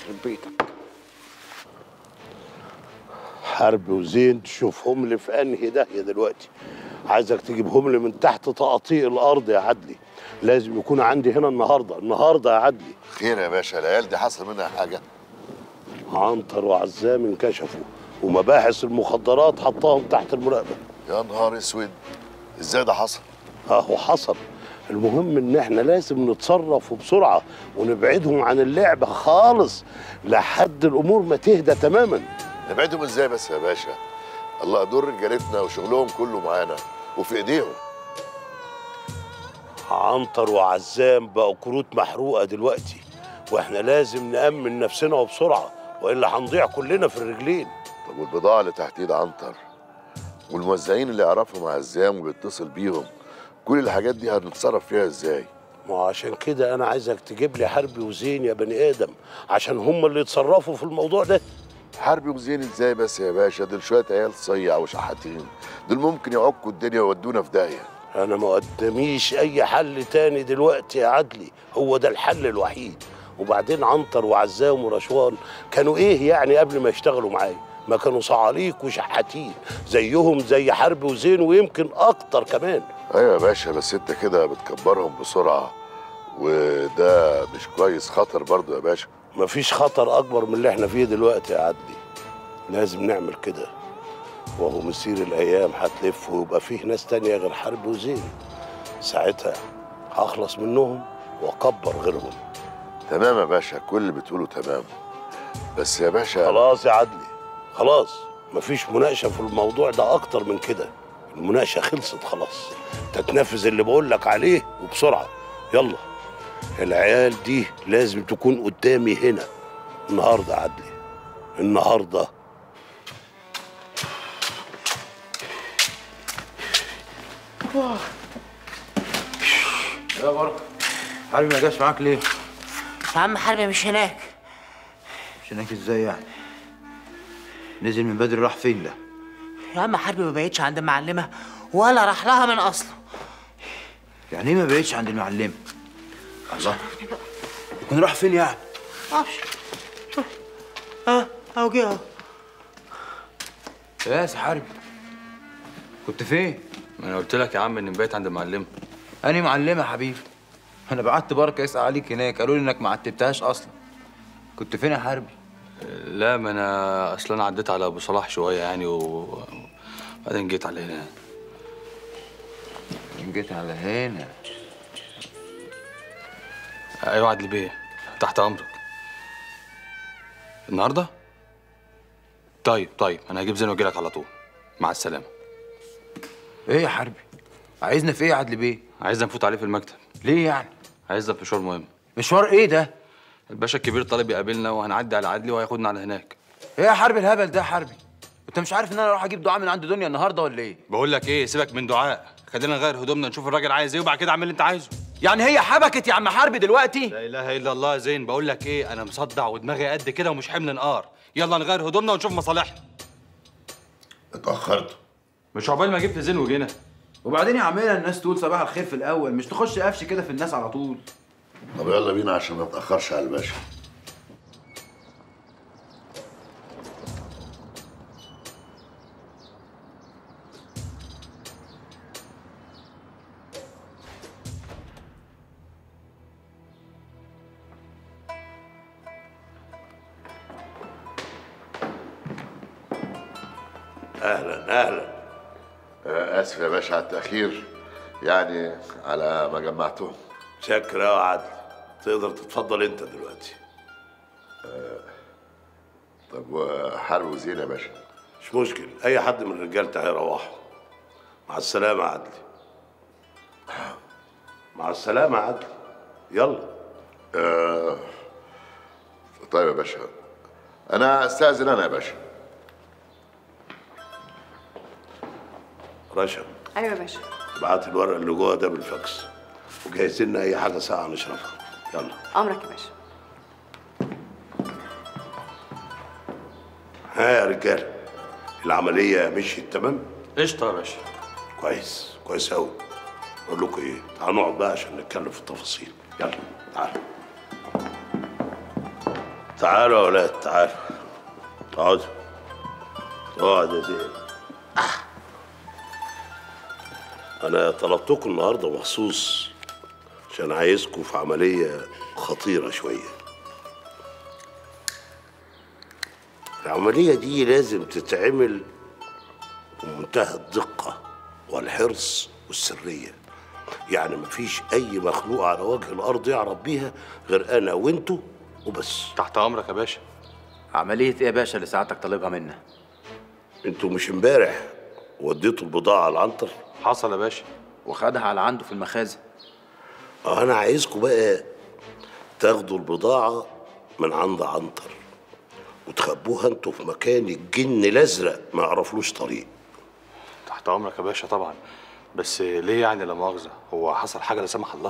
يخرب بيتك حرب وزين تشوفهم لي في انهي داهيه دلوقتي عايزك تجيبهم لي من تحت تقاطيع الارض يا عدلي لازم يكون عندي هنا النهارده النهارده يا عدلي خير يا باشا العيال دي حصل منها حاجه عنتر وعزام انكشفوا ومباحث المخدرات حطاهم تحت المراقبه يا نهار اسود ازاي ده حصل اهو حصل المهم ان احنا لازم نتصرف وبسرعه ونبعدهم عن اللعبه خالص لحد الامور ما تهدى تماما نبعدهم ازاي بس يا باشا الله دول رجالتنا وشغلهم كله معانا وفي ايديهم عنتر وعزام بقوا كروت محروقه دلوقتي واحنا لازم نامن نفسنا وبسرعه والا هنضيع كلنا في الرجلين طب والبضاعه اللي تحت ايد عنتر والموزعين اللي يعرفهم عزام وبيتصل بيهم كل الحاجات دي هنتصرف فيها ازاي ما عشان كده انا عايزك تجيب لي حربي وزين يا بني ادم عشان هم اللي يتصرفوا في الموضوع ده حربي وزين ازاي بس يا باشا دول شويه عيال صيع وشحاتين دول ممكن يعكوا الدنيا ويودونا في داهيه انا ما قداميش اي حل تاني دلوقتي يا عدلي هو ده الحل الوحيد وبعدين عنتر وعزام ورشوان كانوا ايه يعني قبل ما يشتغلوا معايا ما كانوا صعاليك وشحاتين زيهم زي حرب وزين ويمكن اكتر كمان ايوه يا باشا بس انت كده بتكبرهم بسرعه وده مش كويس خطر برضو يا باشا مفيش خطر اكبر من اللي احنا فيه دلوقتي يا عدلي لازم نعمل كده وهو مسير الايام هتلف ويبقى فيه ناس تانية غير حرب وزين ساعتها هخلص منهم واكبر غيرهم تمام يا باشا كل اللي بتقوله تمام بس يا باشا خلاص يا عدلي خلاص مفيش مناقشه في الموضوع ده اكتر من كده المناقشه خلصت خلاص تتنفذ اللي بقول لك عليه وبسرعه يلا العيال دي لازم تكون قدامي هنا النهارده يا عدلي النهارده يا بركه حبيبي ما جاش معاك ليه؟ يا عم حربي مش هناك مش هناك ازاي يعني؟ نزل من بدري راح فين ده؟ يا عم حربي ما بقتش عند المعلمة ولا راح لها من أصله يعني ايه ما بقتش عند المعلمه؟ الله يكون راح فين يعني؟ معرفش اه اهو جه اهو يا حربي كنت فين؟ ما انا قلت لك يا عم اني بقيت عند المعلمه أنا معلمة يا حبيبي أنا بعت بركة يسأل عليك هناك قالوا لي إنك ما عتبتهاش أصلا كنت فين يا حربي؟ لا ما انا اصلا انا عديت على ابو صلاح شويه يعني و بعدين جيت على هنا جيت على هنا ايوه عدلي بيه تحت امرك النهارده طيب طيب انا هجيب زين واجي لك على طول مع السلامه إيه يا حربي؟ عايزنا في إيه يا عدل بيه؟ عايزنا نفوت عليه في المكتب ليه يعني؟ عايزنا في مشوار مهم مشوار إيه ده؟ الباشا الكبير طالب يقابلنا وهنعدي على عدلي وهياخدنا على هناك إيه يا حربي الهبل ده يا حربي؟ أنت مش عارف إن أنا أروح أجيب دعاء من عند دنيا النهاردة ولا إيه؟ بقول لك ايه سيبك من دعاء خلينا نغير هدومنا نشوف الراجل عايز ايه وبعد كده اعمل اللي انت عايزه يعني هي حبكت يا عم حربي دلوقتي؟ لا اله الا الله يا زين بقول لك ايه انا مصدع ودماغي قد كده ومش حمل نقار يلا نغير هدومنا ونشوف مصالحنا اتاخرت مش عقبال ما جبت زين وجينا وبعدين يا عمنا الناس تقول صباح الخير في الأول مش تخش قفش كده في الناس على طول طب يلا بينا عشان ما نتاخرش على الباشا اهلا اهلا آه، اسف يا باشا على التاخير يعني على ما جمعتهم شكرا يا عدلي تقدر تتفضل انت دلوقتي طب وحرب وزين يا باشا مش مشكل اي حد من رجالتي هيروحوا مع السلامه يا عدلي مع السلامه يا عدلي يلا آه، طيب يا باشا انا استاذن انا يا باشا رشا ايوه يا باشا ابعت الورق اللي جوه ده بالفاكس وجهز لنا اي حاجه ساعه نشربها يلا امرك يا باشا ها يا رجاله العمليه مشيت تمام قشطه يا باشا كويس كويس قوي اقول لكم ايه تعالوا نقعد بقى عشان نتكلم في التفاصيل يلا تعالوا تعالوا يا ولاد تعالوا اقعدوا اقعد يا زين انا طلبتكم النهارده مخصوص عشان عايزكم في عمليه خطيره شويه العمليه دي لازم تتعمل بمنتهى الدقه والحرص والسريه يعني مفيش اي مخلوق على وجه الارض يعرف بيها غير انا وانتوا وبس تحت امرك يا باشا عمليه ايه يا باشا اللي سعادتك طالبها منا انتوا مش امبارح وديتوا البضاعه على العنتر حصل يا باشا وخدها على عنده في المخازن اه انا عايزكم بقى تاخدوا البضاعه من عند عنتر وتخبوها انتوا في مكان الجن الازرق ما يعرفلوش طريق تحت امرك يا باشا طبعا بس ليه يعني لا مؤاخذه هو حصل حاجه لا سمح الله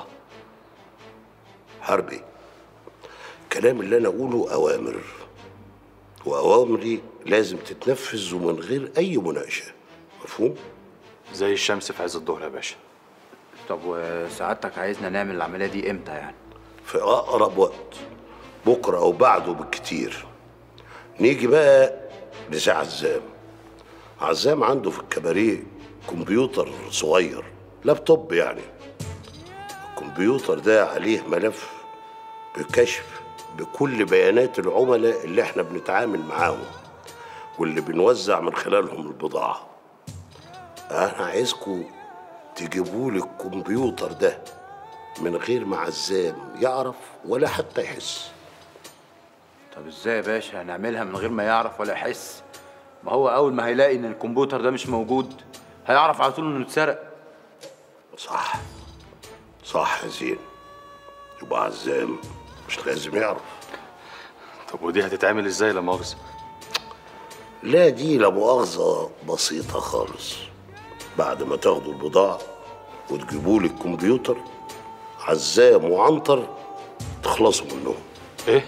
حربي الكلام اللي انا اقوله اوامر واوامري لازم تتنفذ ومن غير اي مناقشه مفهوم زي الشمس في عز الظهر يا باشا طب وسعادتك عايزنا نعمل العمليه دي امتى يعني في اقرب وقت بكره او بعده بالكتير نيجي بقى لسي عزام عزام عنده في الكباريه كمبيوتر صغير لابتوب يعني الكمبيوتر ده عليه ملف بكشف بكل بيانات العملاء اللي احنا بنتعامل معاهم واللي بنوزع من خلالهم البضاعة انا عايزكم تجيبوا لي الكمبيوتر ده من غير ما عزام يعرف ولا حتى يحس طب ازاي يا باشا هنعملها من غير ما يعرف ولا يحس ما هو اول ما هيلاقي ان الكمبيوتر ده مش موجود هيعرف على طول انه اتسرق صح صح يا زين يبقى عزام مش لازم يعرف طب ودي هتتعمل ازاي لا مؤاخذه لا دي لا مؤاخذة بسيطة خالص بعد ما تاخدوا البضاعة وتجيبوا لي الكمبيوتر عزام وعنتر تخلصوا منهم ايه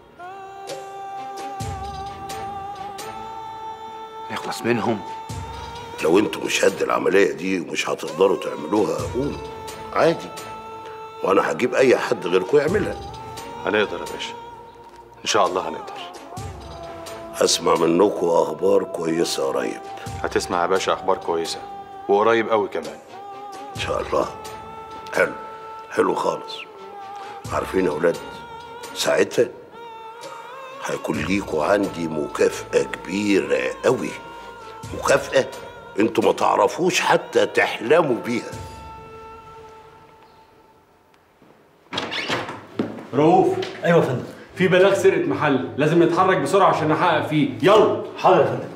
نخلص منهم لو انتوا مش قد العملية دي ومش هتقدروا تعملوها قولوا عادي وانا هجيب اي حد غيركم يعملها هنقدر يا باشا ان شاء الله هنقدر اسمع منكم اخبار كويسة قريب هتسمع يا باشا اخبار كويسه وقريب قوي كمان ان شاء الله حلو حلو خالص عارفين يا اولاد ساعتها هيكون ليكوا عندي مكافأة كبيرة قوي مكافأة انتوا ما تعرفوش حتى تحلموا بيها رؤوف ايوه يا فندم في بلاغ سرقه محل لازم نتحرك بسرعه عشان نحقق فيه يلا حاضر يا فندم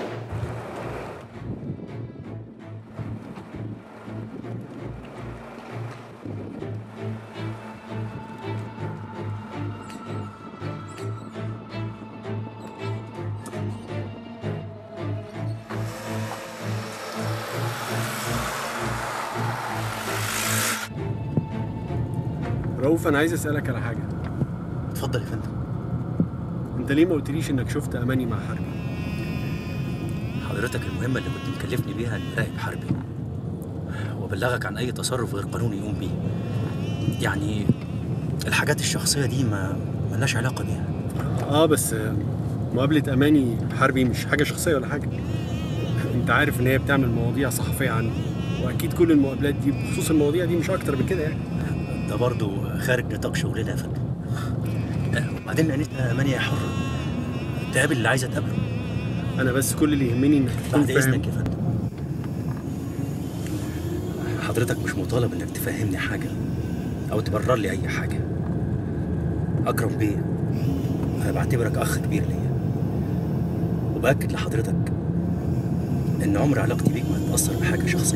رؤوف انا عايز اسالك على حاجه اتفضل يا فندم انت ليه ما قلتليش انك شفت اماني مع حربي حضرتك المهمة اللي كنت مكلفني بيها اني اراقب حربي وابلغك عن اي تصرف غير قانوني يقوم بيه يعني الحاجات الشخصية دي ما ملناش علاقة بيها اه بس آه، مقابله اماني حربي مش حاجه شخصيه ولا حاجه انت عارف ان هي بتعمل مواضيع صحفيه عني واكيد كل المقابلات دي بخصوص المواضيع دي مش اكتر من كده يعني ده برضو خارج نطاق شغلنا يا فندم آه، وبعدين انت مانية حر تقابل اللي عايزة تقابله انا بس كل اللي يهمني انك تكون بعد اذنك فاهم يا فندم حضرتك مش مطالب انك تفهمني حاجه او تبرر لي اي حاجه اكرم بيه انا بعتبرك اخ كبير ليا وباكد لحضرتك ان عمر علاقتي بيك ما هتتاثر بحاجه شخصيه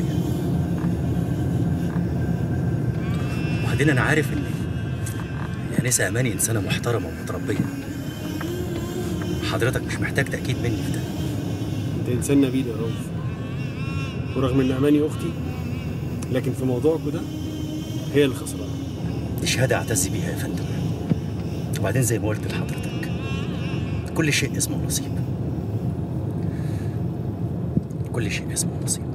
وبعدين انا عارف ان انسه اماني انسانه محترمه ومتربيه حضرتك مش محتاج تاكيد مني في ده انت انسان نبيل يا رؤوف ورغم ان اماني اختي لكن في موضوعكم ده هي اللي خسرانه دي شهادة أعتز بيها يا فندم وبعدين زي ما قلت لحضرتك كل شيء اسمه نصيب كل شيء اسمه نصيب